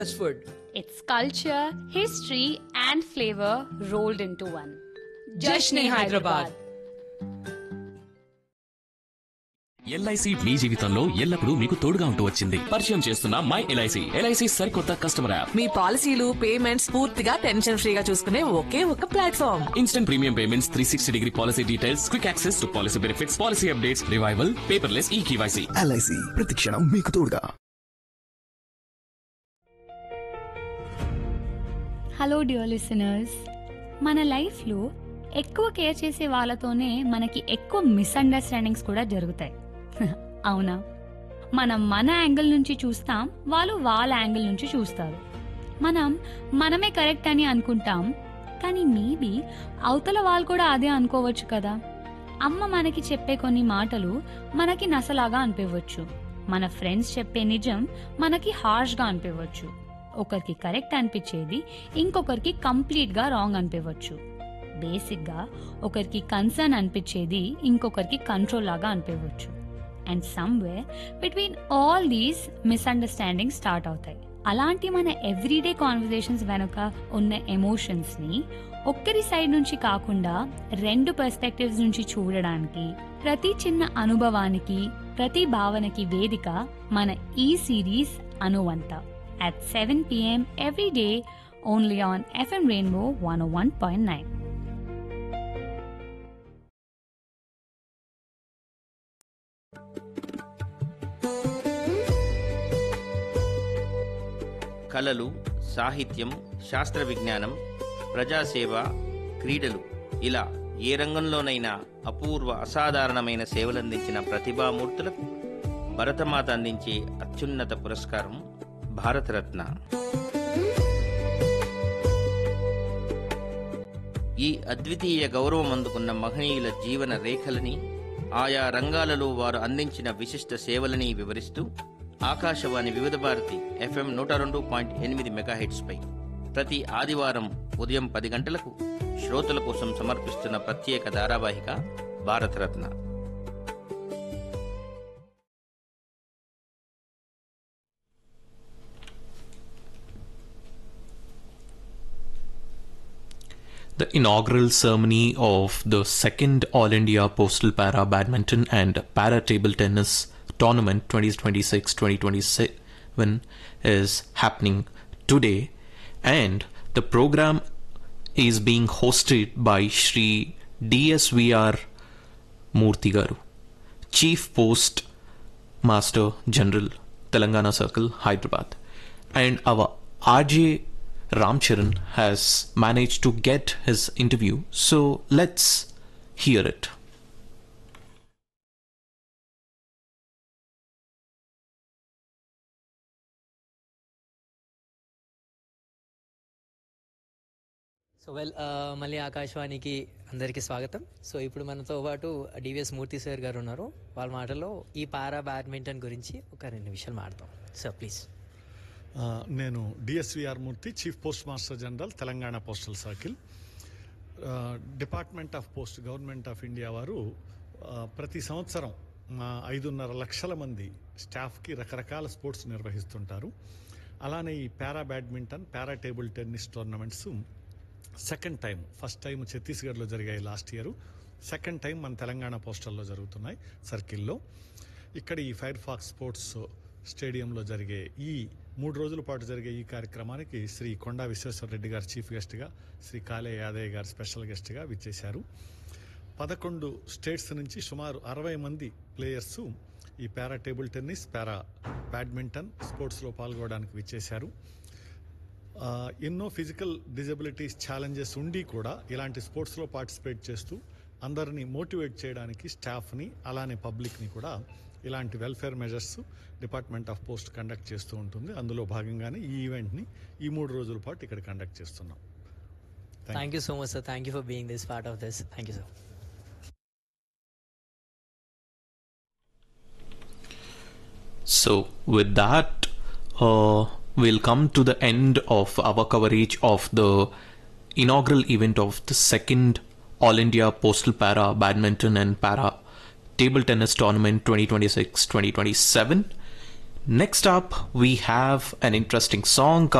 Fast food. It's culture, history, and flavor rolled into one. Jashn-e Hyderabad. LIC మీ జీవితంలో ఎల్లప్పుడూ మీకు తోడుగా ఉంటూ వచ్చింది పరిచయం చేస్తున్న మై ఎల్ఐసి ఎల్ఐసి సరికొత్త కస్టమర్ యాప్ మీ పాలసీలు పేమెంట్స్ పూర్తిగా టెన్షన్ ఫ్రీగా చూసుకునే ఒకే ఒక platform instant premium payments three sixty degree policy details quick access to policy benefits policy updates revival paperless e K Y C LIC ప్రతిక్షణం మీకు తోడుగా హలో డియర్ లిసనర్స్ మన లైఫ్లో ఎక్కువ కేర్ చేసే వాళ్ళతోనే మనకి ఎక్కువ మిస్అండర్స్టాండింగ్స్ కూడా జరుగుతాయి అవునా మనం మన యాంగిల్ నుంచి చూస్తాం వాళ్ళు వాళ్ళ యాంగిల్ నుంచి చూస్తారు మనం మనమే కరెక్ట్ అని అనుకుంటాం కానీ మేబీ అవతల వాళ్ళు కూడా అదే అనుకోవచ్చు కదా అమ్మ మనకి చెప్పే కొన్ని మాటలు మనకి నసలాగా అనిపించవచ్చు మన ఫ్రెండ్స్ చెప్పే నిజం మనకి హార్ష్గా అనిపించవచ్చు ఒకరికి కరెక్ట్ అనిపించేది ఇంకొకరికి కంప్లీట్గా రాంగ్ అనిపించవచ్చు బేసిక్గా ఒకరికి కన్సర్న్ అనిపించేది ఇంకొకరికి కంట్రోల్ లాగా అనిపించవచ్చు and somewhere between all these misunderstanding start అవుతాయి అలాంటి మన ఎవ్రీడే కాన్వర్జేషన్స్ వెనుక ఉన్న ఎమోషన్స్ని ఒక్కరి సైడ్ నుంచి కాకుండా రెండు పర్స్పెక్టివ్స్ నుంచి చూడడానికి ప్రతి చిన్న అనుభవానికి ప్రతి భావనకి వేదిక మన ఈ సిరీస్ అనువంత at 7 p.m. every day only on FM Rainbow 101.9. కళలు సాహిత్యం శాస్త్ర విజ్ఞానం ప్రజాసేవ క్రీడలు ఇలా ఏ రంగంలోనైనా అపూర్వ అసాధారణమైన సేవలందించిన ప్రతిభామూర్తులకు భరతమాత అందించే అత్యున్నత పురస్కారం భారతరత్న ఈ అద్వితీయ గౌరవం అందుకున్న మహనీయుల జీవన రేఖలని ఆయా రంగాలలో వారు అందించిన విశిష్ట సేవలని వివరిస్తూ ఆకాశవాణి వివిధ భారతి ఎఫ్ఎం నూట రెండు పాయింట్ ఎనిమిది మెగాహెట్స్పై ప్రతి ఆదివారం ఉదయం పది గంటలకు శ్రోతల కోసం సమర్పిస్తున్న ప్రత్యేక ధారావాహిక Bharat Ratna the inaugural ceremony of the second All India Postal Para Badminton and Para Table Tennis Tournament 2026 2027 is happening today, and the program is being hosted by Shri DSVR Murthy Garu, Chief Post Master General, Telangana Circle, Hyderabad. And our RJ Ramcharan has managed to get his interview, so let's hear it. So well మళ్ళీ ఆకాశవాణికి అందరికీ స్వాగతం so ఇప్పుడు మనతో పాటు DVS మూర్తి sir గారు ఉన్నారు వాళ్ళ మాటల్లో ఈ పారా బ్యాడ్మింటన్ గురించి ఒక రెండు నిమిషాలు మాడతాం సార్ ప్లీజ్ ఆ, నేను D S V R Murthy chief post master general Telangana postal circle ఆ, department of post government of India వారు ఆ, ప్రతి సంవత్సరం మా ఐదున్నర లక్షల మంది స్టాఫ్కి రకరకాల స్పోర్ట్స్ నిర్వహిస్తుంటారు అలానే ఈ para badminton para table tennis tournaments second time first time ఛత్తీస్గఢ్లో జరిగాయి లాస్ట్ ఇయర్ సెకండ్ టైం మన తెలంగాణ పోస్టల్లో జరుగుతున్నాయి సర్కిల్లో ఇక్కడ ఈ ఫైర్ ఫాక్స్ స్పోర్ట్స్ స్టేడియంలో జరిగే ఈ మూడు రోజుల పాటు జరిగే ఈ కార్యక్రమానికి శ్రీ కొండా విశ్వేశ్వరరెడ్డి గారు చీఫ్ గెస్ట్గా శ్రీ కాలే యాదయ్య గారు స్పెషల్ గెస్ట్గా విచ్చేశారు పదకొండు స్టేట్స్ నుంచి సుమారు అరవై మంది ప్లేయర్స్ ఈ para table tennis para badminton స్పోర్ట్స్లో పాల్గొనడానికి విచ్చేశారు ఆ, ఎన్నో ఫిజికల్ డిజబిలిటీస్ ఛాలెంజెస్ ఉండి కూడా ఇలాంటి స్పోర్ట్స్లో పార్టిసిపేట్ చేస్తూ అందరినీ మోటివేట్ చేయడానికి స్టాఫ్ని అలానే పబ్లిక్ని కూడా ఇలాంటి welfare measures department of post conduct చేస్తూ ఉంటుంది అందులో భాగంగానే ఈ ఈవెంట్ని ఈ మూడు రోజుల పాటు ఇక్కడ కండక్ట్ చేస్తున్నాం Thank thank you so much sir thank you for being this part of this thank you sir So, with that, uh, we'll come to the end of our coverage of the inaugural event of the second All India Postal Para Badminton and Para Table Tennis Tournament 2026 2027. Next up, we have an interesting song